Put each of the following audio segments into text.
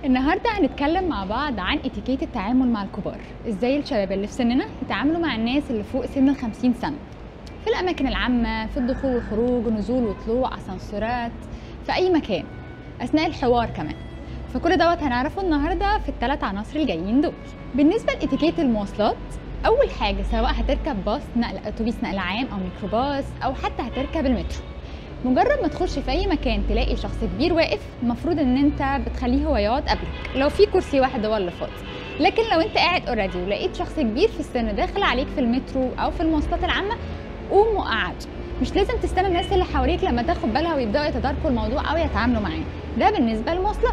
النهارده هنتكلم مع بعض عن اتيكيت التعامل مع الكبار ازاي الشباب اللي في سننا يتعاملوا مع الناس اللي فوق سن ال 50 سنه في الاماكن العامه في الدخول والخروج نزول وطلوع اسانسيرات في اي مكان اثناء الحوار كمان فكل دوت هنعرفه النهارده في الثلاث عناصر الجايين دول بالنسبه لاتيكيت المواصلات اول حاجه سواء هتركب باص نقل اتوبيس نقل عام او ميكروباص او حتى هتركب المترو مجرد ما تخش في اي مكان تلاقي شخص كبير واقف المفروض ان انت بتخليه هو يقعد قبلك لو في كرسي واحد هو اللي فاضي لكن لو انت قاعد اوريدي ولقيت شخص كبير في السن داخل عليك في المترو او في المواصلات العامه قوم وقعد مش لازم تستنى الناس اللي حواليك لما تاخد بالها ويبداوا يتداركوا الموضوع او يتعاملوا معاه ده بالنسبه للمواصلات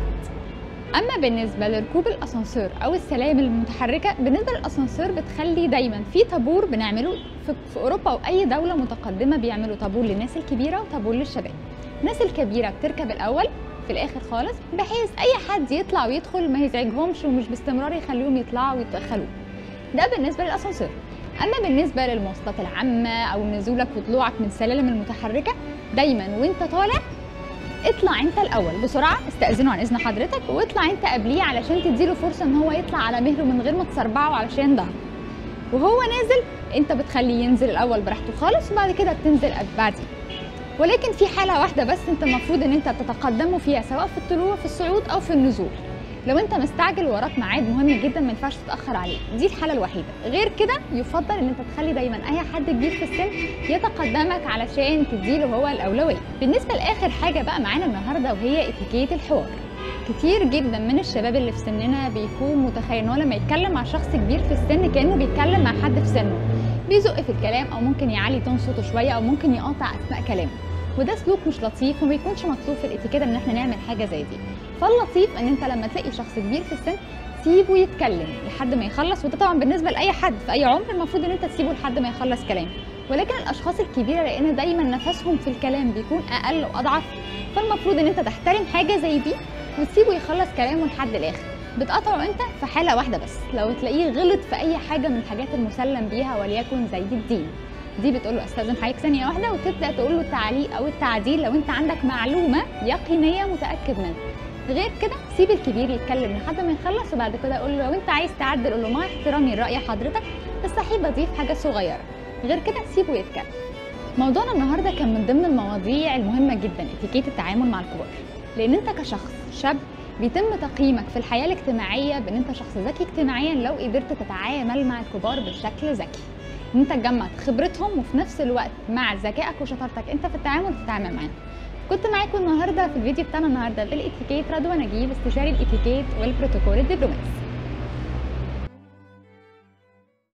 اما بالنسبه لركوب الاسانسير او السلالم المتحركه بالنسبه للاسانسير بتخلي دايما في طابور بنعمله في, في اوروبا او اي دوله متقدمه بيعملوا طابور للناس الكبيره وطابور للشباب الناس الكبيره بتركب الاول في الاخر خالص بحيث اي حد يطلع ويدخل ما يزعجهمش ومش باستمرار يخليهم يطلعوا ويدخلوه ده بالنسبه للاسانسير اما بالنسبه للمواصلات العامه او نزولك وطلوعك من السلالم المتحركه دايما وانت طالع اطلع انت الاول بسرعه استاذنه عن اذن حضرتك واطلع انت قبليه علشان تديله فرصه ان هو يطلع على مهله من غير ما تسربعه علشان ظهره وهو نازل انت بتخليه ينزل الاول براحته خالص وبعد كده بتنزل بعديه ولكن في حاله واحده بس انت المفروض ان انت تتقدمه فيها سواء في الطلوع في الصعود او في النزول لو انت مستعجل وراك ميعاد مهم جدا ما ينفعش تتاخر عليه دي الحاله الوحيده غير كده يفضل ان انت تخلي دايما اي حد كبير في السن يتقدمك علشان تديله هو الاولويه بالنسبه لاخر حاجه بقى معانا النهارده وهي اتيكيت الحوار كتير جدا من الشباب اللي في سننا بيكون متخيل ان هو لما يتكلم مع شخص كبير في السن كانه بيتكلم مع حد في سنه بيزق في الكلام او ممكن يعلي تون صوته شويه او ممكن يقاطع اثناء كلامه وده سلوك مش لطيف وما بيكونش مطلوب في الاتيكيت ان احنا نعمل حاجه زي دي فاللطيف ان انت لما تلاقي شخص كبير في السن سيبه يتكلم لحد ما يخلص وده طبعا بالنسبه لاي حد في اي عمر المفروض ان انت تسيبه لحد ما يخلص كلام ولكن الاشخاص الكبيره لان دايما نفسهم في الكلام بيكون اقل واضعف فالمفروض ان انت تحترم حاجه زي دي وتسيبه يخلص كلامه لحد الاخر بتقطعه انت في حاله واحده بس لو تلاقيه غلط في اي حاجه من الحاجات المسلم بيها وليكن زي الدين دي بتقول له استاذن حضرتك ثانيه واحده وتبدا تقول له التعليق او التعديل لو انت عندك معلومه يقينيه متاكد منها غير كده سيب الكبير يتكلم لحد ما يخلص وبعد كده قول له لو انت عايز تعدل قول له مع احترامي لراي حضرتك بس احب اضيف حاجه صغيره غير كده سيبه يتكلم موضوعنا النهارده كان من ضمن المواضيع المهمه جدا اتيكيت التعامل مع الكبار لان انت كشخص شاب بيتم تقييمك في الحياه الاجتماعيه بان انت شخص ذكي اجتماعيا لو قدرت تتعامل مع الكبار بشكل ذكي ان انت تجمع خبرتهم وفي نفس الوقت مع ذكائك وشطارتك انت في التعامل تتعامل معاهم كنت معاكم النهارده في الفيديو بتاعنا النهارده بالاتيكيت رضوى نجيب استشاري الاتيكيت والبروتوكول الدبلوماسي